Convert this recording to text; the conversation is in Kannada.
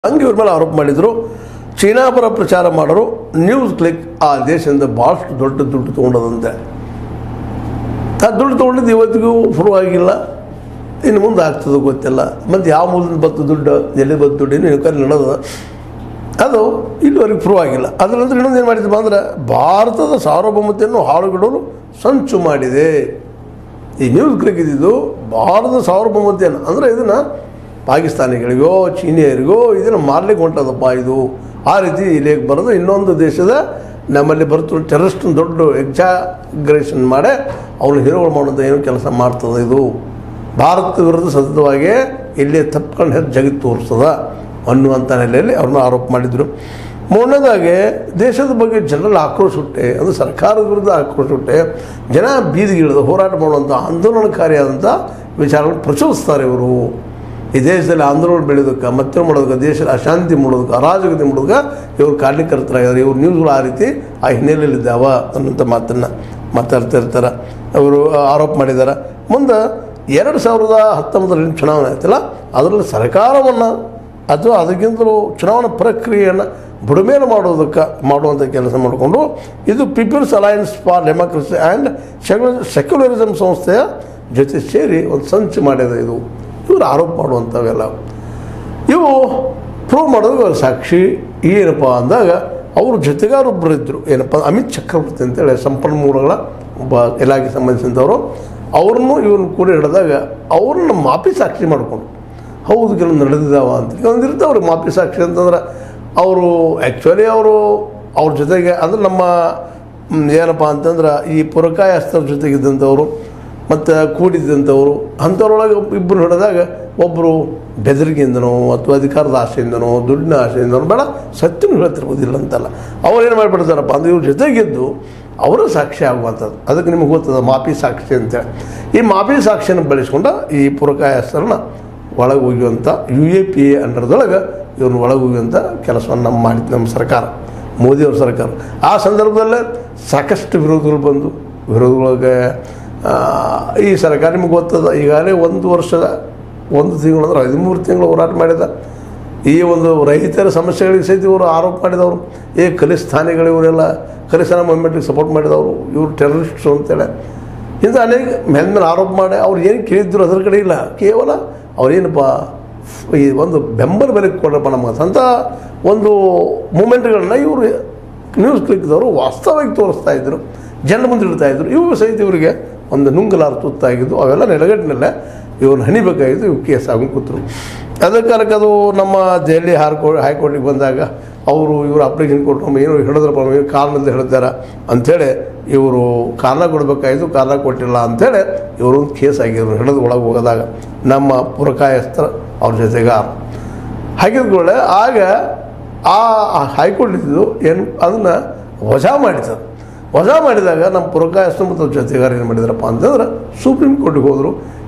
ಹಂಗೆ ಇವ್ರ ಮೇಲೆ ಆರೋಪ ಮಾಡಿದರು ಚೀನಾ ಪರ ಪ್ರಚಾರ ಮಾಡೋರು ನ್ಯೂಸ್ ಕ್ಲಿಕ್ ಆ ದೇಶದಿಂದ ಭಾಳಷ್ಟು ದೊಡ್ಡ ದುಡ್ಡು ತೊಗೊಂಡದಂತೆ ಆ ದುಡ್ಡು ತೊಗೊಂಡಿದ್ದು ಇವತ್ತಿಗೂ ಪ್ರೂವ್ ಆಗಿಲ್ಲ ಇನ್ನು ಮುಂದೆ ಆಗ್ತದೆ ಗೊತ್ತಿಲ್ಲ ಮತ್ತು ಯಾವ ಮೂಲದಿಂದ ಬತ್ತು ದುಡ್ಡು ಎಲ್ಲಿ ಬತ್ತು ದುಡ್ಡು ಇನ್ನು ಕರೆ ನಡೆದ ಅದು ಇಲ್ಲಿವರೆಗೆ ಪ್ರೂವ್ ಆಗಿಲ್ಲ ಅದರ ನಂತರ ಇನ್ನೊಂದು ಏನು ಮಾಡಿದ್ವಿ ಅಂದ್ರೆ ಭಾರತದ ಸಾರ್ವಭೌಮತೆಯನ್ನು ಹಾಳುಗಿಡಲು ಸಂಚು ಮಾಡಿದೆ ಈ ನ್ಯೂಸ್ ಕ್ಲಿಕ್ ಇದ್ದಿದ್ದು ಭಾರತದ ಸಾರ್ವಭೌಮತೆಯನ್ನು ಅಂದರೆ ಇದನ್ನು ಪಾಕಿಸ್ತಾನಿಗಳಿಗೋ ಚೀನಿಯರಿಗೋ ಇದನ್ನು ಮಾರ್ಲಿಕ್ಕೆ ಹೊಂಟದಪ್ಪ ಇದು ಆ ರೀತಿ ಇಲ್ಲಿಗೆ ಬರೋದು ಇನ್ನೊಂದು ದೇಶದ ನಮ್ಮಲ್ಲಿ ಬರ್ತು ಟೆರರಿಸ್ಟ್ ದೊಡ್ಡ ಎಕ್ಸಾಗ್ರೇಷನ್ ಮಾಡಿ ಅವನು ಹೀರೋಗಳು ಮಾಡೋಂಥ ಏನೋ ಕೆಲಸ ಮಾಡ್ತದೆ ಇದು ಭಾರತದ ವಿರುದ್ಧ ಸತತವಾಗಿ ಇಲ್ಲೇ ತಪ್ಕೊಂಡು ಹೆಜ್ಜೆ ಜಗತ್ತು ತೋರಿಸ್ತದ ಅನ್ನುವಂಥ ನೆಲೆಯಲ್ಲಿ ಅವ್ರನ್ನ ಆರೋಪ ಮಾಡಿದರು ಮೂರನೇದಾಗಿ ದೇಶದ ಬಗ್ಗೆ ಜನರಲ್ಲಿ ಆಕ್ರೋಶ ಹುಟ್ಟೆ ಅದು ಸರ್ಕಾರದ ವಿರುದ್ಧ ಆಕ್ರೋಶ ಹುಟ್ಟೆ ಜನ ಬೀದಿಗಿಳಿದು ಹೋರಾಟ ಮಾಡುವಂಥ ಆಂದೋಲನಕಾರಿಯಾದಂಥ ವಿಚಾರಗಳನ್ನು ಪ್ರಚೋದಿಸ್ತಾರೆ ಇವರು ಈ ದೇಶದಲ್ಲಿ ಆಂದೋಲನ ಬೆಳೆಯೋದಕ್ಕೆ ಮತ್ತೆ ಮಾಡೋದಕ್ಕೆ ದೇಶದ ಅಶಾಂತಿ ಮಾಡೋದಕ್ಕೆ ಅರಾಜಕತೆ ಮಾಡೋದಕ್ಕೆ ಇವರು ಕಾರಣೀಕರ್ತರಾಗಿದ್ದಾರೆ ಇವ್ರ ನ್ಯೂಸ್ಗಳು ಆ ರೀತಿ ಆ ಹಿನ್ನೆಲೆಯಲ್ಲಿದ್ದಾವ ಅನ್ನೋಂಥ ಮಾತನ್ನು ಮಾತಾಡ್ತಾ ಇರ್ತಾರೆ ಅವರು ಆರೋಪ ಮಾಡಿದ್ದಾರೆ ಮುಂದೆ ಎರಡು ಸಾವಿರದ ಹತ್ತೊಂಬತ್ತರಲ್ಲಿ ಚುನಾವಣೆ ಆಯ್ತಲ್ಲ ಅದರಲ್ಲಿ ಸರ್ಕಾರವನ್ನು ಅಥವಾ ಅದಕ್ಕಿಂತಲೂ ಚುನಾವಣಾ ಪ್ರಕ್ರಿಯೆಯನ್ನು ಬುಡಮೇಲು ಮಾಡೋದಕ್ಕೆ ಮಾಡುವಂಥ ಕೆಲಸ ಮಾಡಿಕೊಂಡು ಇದು people's alliance for democracy and secularism ಸಂಸ್ಥೆಯ ಜೊತೆ ಸೇರಿ ಒಂದು ಸಂಚು ಮಾಡಿದೆ ಇದು ಇವರು ಆರೋಪ ಮಾಡುವಂಥವೆಲ್ಲ ಇವು ಪ್ರೂವ್ ಮಾಡೋದು ಸಾಕ್ಷಿ ಏನಪ್ಪ ಅಂದಾಗ ಅವ್ರ ಜೊತೆಗಾರೊಬ್ಬರು ಇದ್ದರು ಏನಪ್ಪ ಅಮಿತ್ ಚಕ್ರವರ್ತಿ ಅಂತೇಳಿ ಸಂಪನ್ಮೂಲಗಳ ಒಬ್ಬ ಇಲಾಖೆ ಸಂಬಂಧಿಸಿದವರು ಅವ್ರನ್ನೂ ಇವ್ರನ್ನ ಕೂಡ ಹಿಡಿದಾಗ ಅವ್ರನ್ನ ಮಾಪಿ ಸಾಕ್ಷಿ ಮಾಡಿಕೊಂಡು ಹೌದು ಕೆಲವು ನಡೆದಿದ್ದಾವ ಅಂತ ಕೆಲವೊಂದು ಇರ್ತಾವ್ರಿ ಮಾಪಿ ಸಾಕ್ಷಿ ಅಂತಂದ್ರೆ ಅವರು ಆ್ಯಕ್ಚುಲಿ ಅವರು ಅವ್ರ ಜೊತೆಗೆ ಅಂದ್ರೆ ನಮ್ಮ ಮ್, ಏನಪ್ಪ ಅಂತಂದ್ರೆ ಈ ಪುರಕಾಯ ಅಸ್ತ್ರ ಜೊತೆಗಿದ್ದಂಥವ್ರು ಮತ್ತು ಕೂಡಿದ್ದಂಥವ್ರು ಅಂಥವ್ರೊಳಗೆ ಇಬ್ಬರು ಹಿಡಿದಾಗ ಒಬ್ಬರು ಬೆದರಿಕೆಯಿಂದನೋ ಅಥವಾ ಅಧಿಕಾರದ ಆಸೆಯಿಂದನೋ ದುಡ್ಡಿನ ಆಸೆಯಿಂದನೋ ಬೇಡ ಸತ್ಯನ ಹೇಳ್ತಿರ್ಬೋದಿಲ್ಲ ಅಂತಲ್ಲ ಅವ್ರು ಏನು ಮಾಡಿಬಿಡ್ತಾರಪ್ಪ ಅಂದ್ರೆ ಇವ್ರ ಜೊತೆಗಿದ್ದು ಅವರು ಸಾಕ್ಷಿ ಆಗುವಂಥದ್ದು ಅದಕ್ಕೆ ನಿಮಗೆ ಗೊತ್ತದ ಮಾಪಿ ಸಾಕ್ಷಿ ಅಂತೇಳಿ ಈ ಮಾಪಿ ಸಾಕ್ಷಿಯನ್ನು ಬಳಸ್ಕೊಂಡು ಈ ಪುರಕಾಯ ಅಸ್ತ್ರನ ಒಳಗೆ ಹೋಗುವಂಥ ಯು ಎ ಪಿ ಎ ಅಂಡರ್ದೊಳಗೆ ಇವ್ರನ್ನ ಒಳಗೆ ಹೋಗುವಂಥ ಕೆಲಸವನ್ನು ನಮ್ಮ ಮಾಡಿದ್ದು ನಮ್ಮ ಸರ್ಕಾರ ಮೋದಿಯವ್ರ ಸರ್ಕಾರ ಆ ಸಂದರ್ಭದಲ್ಲೇ ಸಾಕಷ್ಟು ವಿರೋಧಗಳು ಬಂದು ವಿರೋಧಗಳಿಗೆ ಆ, ಈ ಸರ್ಕಾರ ನಿಮಗೆ ಗೊತ್ತದ ಈಗಾಗಲೇ ಒಂದು ವರ್ಷದ ಒಂದು ತಿಂಗಳು ಅಂದ್ರೆ ಹದಿಮೂರು ತಿಂಗಳು ಹೋರಾಟ ಮಾಡಿದ ಈ ಒಂದು ರೈತರ ಸಮಸ್ಯೆಗಳಿಗೆ ಸಹಿತ ಇವರು ಆರೋಪ ಮಾಡಿದವರು ಏ ಖಲಿಸ್ತಾನಿಗಳು ಇವರೆಲ್ಲ ಖಲಿಸ್ತಾನ ಮೂವ್ಮೆಂಟಿಗೆ ಸಪೋರ್ಟ್ ಮಾಡಿದವರು ಇವರು ಟೆರರಿಸ್ಟ್ಸು ಅಂತೇಳಿ ಇಂಥ ಅನೇಕ ಮೇಲೆ ಮೇಲೆ ಆರೋಪ ಮಾಡಿ ಅವ್ರು ಏನು ಕೇಳಿದ್ರು ಅದರ ಕಡೆ ಇಲ್ಲ ಕೇವಲ ಅವ್ರೇನಪ್ಪ ಈ ಒಂದು ಬೆಂಬಲ ಬೆಲೆ ಕೊಡ್ರಪ್ಪ ನಮಗೆ ಅಂತ ಒಂದು ಮೂಮೆಂಟ್ಗಳನ್ನ ಇವರು ನ್ಯೂಸ್ ಕ್ಲಿಕ್ದವರು ವಾಸ್ತವವಾಗಿ ತೋರಿಸ್ತಾ ಇದ್ದರು ಜನ ಮುಂದೆ ಇಡ್ತಾ ಇದ್ರು ಇವು ಸಹಿತ ಇವರಿಗೆ ಒಂದು ನುಂಗಲಾರ ತುತ್ತಾಗಿದ್ದು ಅವೆಲ್ಲ ನೆಲಗಟ್ಟಿನಲ್ಲೇ ಇವ್ರನ್ನ ಹನಿಬೇಕಾಗಿದ್ದು ಇವು ಕೇಸ್ ಆಗಿ ಕೂತರು ಅದೇ ಕಾಲಕ್ಕೆ ಅದು ನಮ್ಮ ದೆಹಲಿ ಹಾರ್ಕೋ ಹೈಕೋರ್ಟಿಗೆ ಬಂದಾಗ ಅವರು ಇವರು ಅಪ್ಲಿಕೇಶನ್ ಕೊಟ್ಟರು ಏನು ಹಿಡಿದ್ರಪ್ಪ ಏನು ಕಾರಣದಿಂದ ಹಿಡಿದಾರ ಅಂಥೇಳಿ ಇವರು ಕಾರಣ ಕೊಡಬೇಕಾಯಿತು ಕಾರಣ ಕೊಟ್ಟಿಲ್ಲ ಅಂಥೇಳಿ ಇವರೊಂದು ಕೇಸ್ ಆಗಿದ್ರು ಹಿಡಿದು ಒಳಗೆ ಹೋಗೋದಾಗ ನಮ್ಮ ಪುರಕಾಯಸ್ತ್ರ ಅವ್ರ ಜೊತೆಗಾರ ಹಾಕಿದ್ಕೊಳ್ಳೆ ಆಗ ಆ ಹೈಕೋರ್ಟ್ ಇದ್ದು ಏನು ಅದನ್ನು ವಜಾ ಮಾಡಿದ್ರು ವಜಾ ಮಾಡಿದಾಗ ನಮ್ಮ ಪುರಕಾಯಸ್ತ್ರ ಮತ್ತು ಅವ್ರ ಜೊತೆಗಾರ ಏನು ಮಾಡಿದ್ರಪ್ಪ ಅಂತಂದ್ರೆ ಸುಪ್ರೀಂ ಕೋರ್ಟಿಗೆ ಹೋದರು